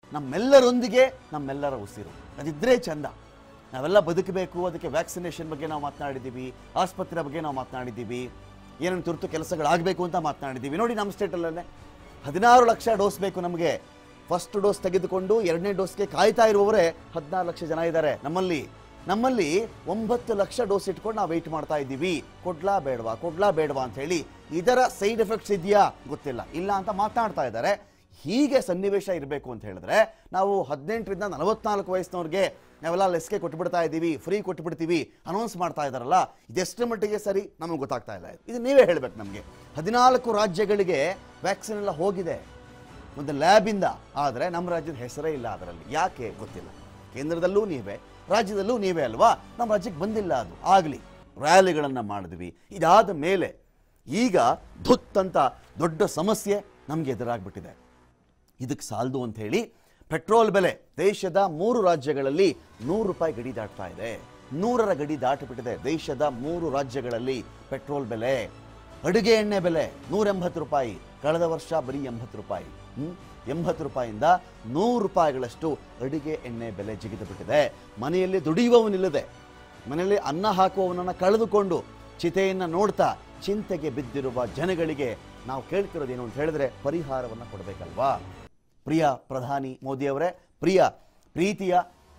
ನಮ್ಮೆಲ್ಲರೊಂದಿಗೆ ನಮ್ಮೆಲ್ಲರ ಉಸಿರು ಅದಿದ್ದರೆ ಚಂದ ನಾವೆಲ್ಲ ಬದುಕಬೇಕು ಅದಕ್ಕೆ ವ್ಯಾಕ್ಸಿನೇಷನ್ ಬಗ್ಗೆ ನಾವು ಮಾತನಾಡಿದ್ದೀವಿ ಆಸ್ಪತ್ರೆ ಬಗ್ಗೆ ನಾವು ಮಾತನಾಡಿದ್ದೀವಿ ಏನೇನು ತುರ್ತು ಕೆಲಸಗಳಾಗಬೇಕು ಅಂತ ಮಾತನಾಡಿದ್ದೀವಿ ನೋಡಿ ನಮ್ಮ ಸ್ಟೇಟಲ್ಲೇ ಹದಿನಾರು ಲಕ್ಷ ಡೋಸ್ ಬೇಕು ನಮಗೆ ಫಸ್ಟ್ ಡೋಸ್ ತೆಗೆದುಕೊಂಡು ಎರಡನೇ ಡೋಸ್ಗೆ ಕಾಯ್ತಾ ಇರುವವರೇ ಹದಿನಾರು ಲಕ್ಷ ಜನ ಇದ್ದಾರೆ ನಮ್ಮಲ್ಲಿ ನಮ್ಮಲ್ಲಿ ಒಂಬತ್ತು ಲಕ್ಷ ಡೋಸ್ ಇಟ್ಕೊಂಡು ನಾವು ವೆಯ್ಟ್ ಮಾಡ್ತಾ ಇದ್ದೀವಿ ಕೊಡ್ಲಾ ಬೇಡವಾ ಕೊಡ್ಲಾ ಬೇಡವಾ ಅಂತ ಹೇಳಿ ಇದರ ಸೈಡ್ ಎಫೆಕ್ಟ್ಸ್ ಇದೆಯಾ ಗೊತ್ತಿಲ್ಲ ಇಲ್ಲ ಅಂತ ಮಾತನಾಡ್ತಾ ಇದ್ದಾರೆ ಹೀಗೆ ಸನ್ನಿವೇಶ ಇರಬೇಕು ಅಂತ ಹೇಳಿದ್ರೆ ನಾವು ಹದಿನೆಂಟರಿಂದ ನಲವತ್ನಾಲ್ಕು ವಯಸ್ಸಿನವ್ರಿಗೆ ನಾವೆಲ್ಲ ಲಸಿಕೆ ಕೊಟ್ಬಿಡ್ತಾ ಇದ್ದೀವಿ ಫ್ರೀ ಕೊಟ್ಬಿಡ್ತೀವಿ ಅನೌನ್ಸ್ ಮಾಡ್ತಾ ಇದ್ದಾರಲ್ಲ ಇದೆಷ್ಟರ ಮಟ್ಟಿಗೆ ಸರಿ ನಮಗೆ ಗೊತ್ತಾಗ್ತಾ ಇಲ್ಲ ಇದು. ಇದು ನೀವೇ ಹೇಳ್ಬೇಕು ನಮಗೆ ಹದಿನಾಲ್ಕು ರಾಜ್ಯಗಳಿಗೆ ವ್ಯಾಕ್ಸಿನ್ ಎಲ್ಲ ಹೋಗಿದೆ ಒಂದು ಲ್ಯಾಬಿಂದ ಆದರೆ ನಮ್ಮ ರಾಜ್ಯದ ಹೆಸರೇ ಇಲ್ಲ ಅದರಲ್ಲಿ ಯಾಕೆ ಗೊತ್ತಿಲ್ಲ ಕೇಂದ್ರದಲ್ಲೂ ನೀವೇ ರಾಜ್ಯದಲ್ಲೂ ನೀವೇ ಅಲ್ವಾ ನಮ್ಮ ರಾಜ್ಯಕ್ಕೆ ಬಂದಿಲ್ಲ ಅದು ಆಗಲಿ ರ್ಯಾಲಿಗಳನ್ನು ಮಾಡಿದ್ವಿ ಇದಾದ ಮೇಲೆ ಈಗ ಧುತ್ ಅಂತ ದೊಡ್ಡ ಸಮಸ್ಯೆ ನಮಗೆ ಎದುರಾಗ್ಬಿಟ್ಟಿದೆ ಇದಕ್ಕೆ ಸಾಲದು ಅಂತ ಹೇಳಿ ಪೆಟ್ರೋಲ್ ಬೆಲೆ ದೇಶದ ಮೂರು ರಾಜ್ಯಗಳಲ್ಲಿ ನೂರು ರೂಪಾಯಿ ಗಡಿ ದಾಟ್ತಾ ಇದೆ ನೂರರ ಗಡಿ ದಾಟಿಬಿಟ್ಟಿದೆ ದೇಶದ ಮೂರು ರಾಜ್ಯಗಳಲ್ಲಿ ಪೆಟ್ರೋಲ್ ಬೆಲೆ ಅಡುಗೆ ಎಣ್ಣೆ ಬೆಲೆ ನೂರ ಎಂಬತ್ತು ರೂಪಾಯಿ ಕಳೆದ ವರ್ಷ ಬರೀ ಎಂಬತ್ತು ರೂಪಾಯಿ ಹ್ಮ್? ಎಂಬತ್ತು ರೂಪಾಯಿಂದ ನೂರು ರೂಪಾಯಿಗಳಷ್ಟು ಅಡುಗೆ ಎಣ್ಣೆ ಬೆಲೆ ಜಿಗಿದು ಬಿಟ್ಟಿದೆ ಮನೆಯಲ್ಲಿ ದುಡಿಯುವವನಿಲ್ಲದೆ ಮನೆಯಲ್ಲಿ ಅನ್ನ ಹಾಕುವವನನ್ನು ಕಳೆದುಕೊಂಡು ಚಿತೆಯನ್ನು ನೋಡ್ತಾ ಚಿಂತೆಗೆ ಬಿದ್ದಿರುವ ಜನಗಳಿಗೆ ನಾವು ಕೇಳ್ತಿರೋದೇನು ಅಂತ ಹೇಳಿದ್ರೆ ಪರಿಹಾರವನ್ನು ಕೊಡಬೇಕಲ್ವಾ ಪ್ರಿಯ ಪ್ರಧಾನಿ ಮೋದಿಯವರೇ ಪ್ರಿಯ ಪ್ರೀತಿಯ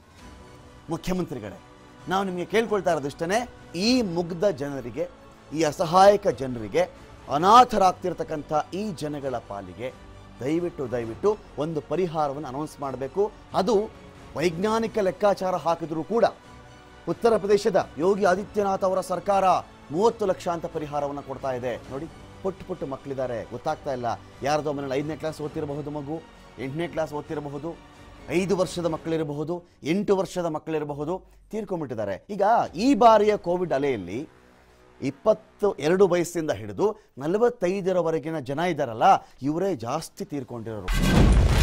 ಮುಖ್ಯಮಂತ್ರಿಗಳೇ ನಾವು ನಿಮಗೆ ಕೇಳ್ಕೊಳ್ತಾ ಇರೋದಿಷ್ಟೇ ಈ ಮುಗ್ಧ ಜನರಿಗೆ ಈ ಅಸಹಾಯಕ ಜನರಿಗೆ ಅನಾಥರಾಗ್ತಿರ್ತಕ್ಕಂಥ ಈ ಜನಗಳ ಪಾಲಿಗೆ ದಯವಿಟ್ಟು ದಯವಿಟ್ಟು ಒಂದು ಪರಿಹಾರವನ್ನು ಅನೌನ್ಸ್ ಮಾಡಬೇಕು ಅದು ವೈಜ್ಞಾನಿಕ ಲೆಕ್ಕಾಚಾರ ಹಾಕಿದರೂ ಕೂಡ ಉತ್ತರ ಪ್ರದೇಶದ ಯೋಗಿ ಆದಿತ್ಯನಾಥ್ ಅವರ ಸರ್ಕಾರ ಮೂವತ್ತು ಲಕ್ಷ ಅಂತ ಪರಿಹಾರವನ್ನು ಕೊಡ್ತಾ ಇದೆ ನೋಡಿ ಪುಟ್ಟ ಪುಟ್ಟ ಮಕ್ಕಳಿದ್ದಾರೆ ಗೊತ್ತಾಗ್ತಾ ಇಲ್ಲ ಯಾರ್ದೋ ಮನೇಲಿ ಐದನೇ ಕ್ಲಾಸ್ ಓದ್ತಿರಬಹುದು ಮಗು ಎಂಟನೇ ಕ್ಲಾಸ್ ಓದ್ತಿರಬಹುದು ಐದು ವರ್ಷದ ಮಕ್ಕಳಿರಬಹುದು ಎಂಟು ವರ್ಷದ ಮಕ್ಕಳಿರಬಹುದು ತೀರ್ಕೊಂಡ್ಬಿಟ್ಟಿದ್ದಾರೆ ಈಗ ಈ ಬಾರಿಯ ಕೋವಿಡ್ ಅಲೆಯಲ್ಲಿ ಇಪ್ಪತ್ತು ಎರಡು ವಯಸ್ಸಿಂದ ಹಿಡಿದು ನಲವತ್ತೈದರವರೆಗಿನ ಜನ ಇದ್ದಾರಲ್ಲ ಇವರೇ ಜಾಸ್ತಿ ತೀರ್ಕೊಂಡಿರೋರು